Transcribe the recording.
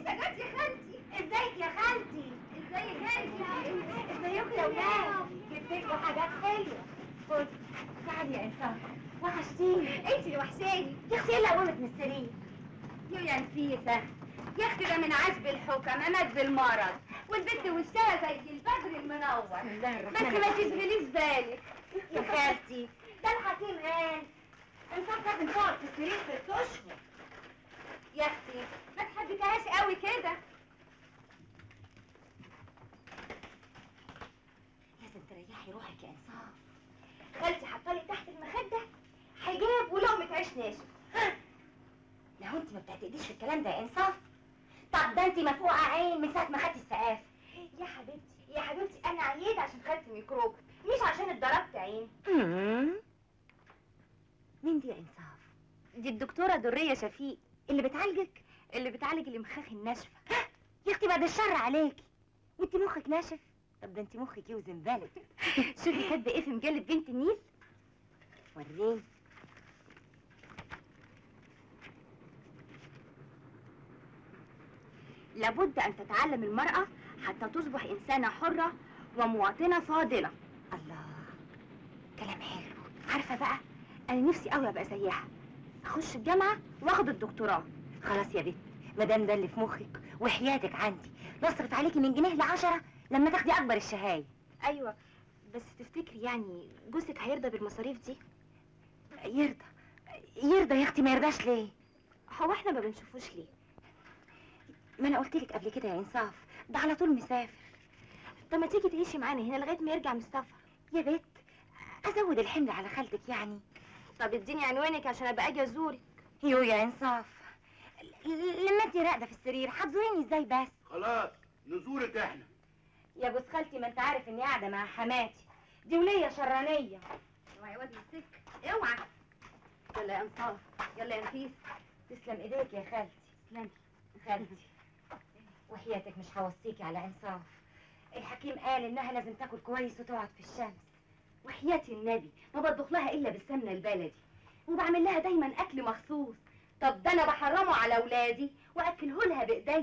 جت يا خالتي ازيك يا خالتي ازيك انت ازيكم يا ولاد جبت لكم حاجات حلوه خد تعالي يا انسان وحشتيني انت اللي وحشاني يا اختي اللي قومت من السرير يا يا نفيسه يا اختي ده من عزب الحكمة مات بالمرض والبنت وشها زي البدر المنور بس ما تشغليش بالك يا خالتي ده الحكيم قال انسان لازم تقعد في السرير ست اشهر يا اختي ما تحبكهاش قوي كده لازم تريحي روحك يا انصاف خالتي حطالي تحت المخده حجاب ولقمه عيش ناشف ها لو انت ما بتعتقديش في الكلام ده يا انصاف طب ده انت مفوقه عين من ساعه ما خدتي السقاف يا حبيبتي يا حبيبتي انا عييت عشان خدت ميكروب مش عشان اتضربت عين مين دي يا انصاف دي الدكتوره دريه شفيق اللي بتعالجك اللي بتعالج الامخاخ الناشفه يا اختي بعد الشر عليكي وانت مخك ناشف طب ده انت مخك يوزن بالك شوفي كاتبه ايه في مجله بنت النيل وريني لابد أن تتعلم المرأة حتى تصبح إنسانة حرة ومواطنة فاضلة الله كلام حلو عارفة بقى أنا نفسي أوي أبقى زيها أخش الجامعة وآخد الدكتوراه خلاص يا بنت مادام ده اللي في مخك وحياتك عندي نصرف عليكي من جنيه لعشرة لما تاخدي أكبر الشهاية أيوة بس تفتكري يعني جوزك هيرضى بالمصاريف دي؟ يرضى يرضى يا أختي ما يرضاش ليه؟ هو احنا ما بنشوفوش ليه؟ ما انا قلت لك قبل كده يا انصاف ده على طول مسافر طب ما تيجي تعيشي معانا هنا لغايه ما يرجع من السفر يا بت ازود الحمل على خالتك يعني طب اديني عنوانك عشان ابقى اجي ازورك يو يا انصاف ل- لما انت راقده في السرير هتزوريني ازاي بس خلاص نزورك احنا يا جوز خالتي ما انت عارف اني قاعده مع حماتي دي وليه شرانيه اوعى يا واد السك اوعى يلا يا انصاف يلا يا نفيس تسلم ايديك يا خالتي تسلمي خالتي وحياتك مش هوصيكي على انصاف الحكيم قال انها لازم تاكل كويس وتقعد في الشمس وحياتي النبي ما بطبخ لها الا بالسمنه البلدي وبعمل لها دايما اكل مخصوص طب ده انا بحرمه على اولادي واكله لها بايدي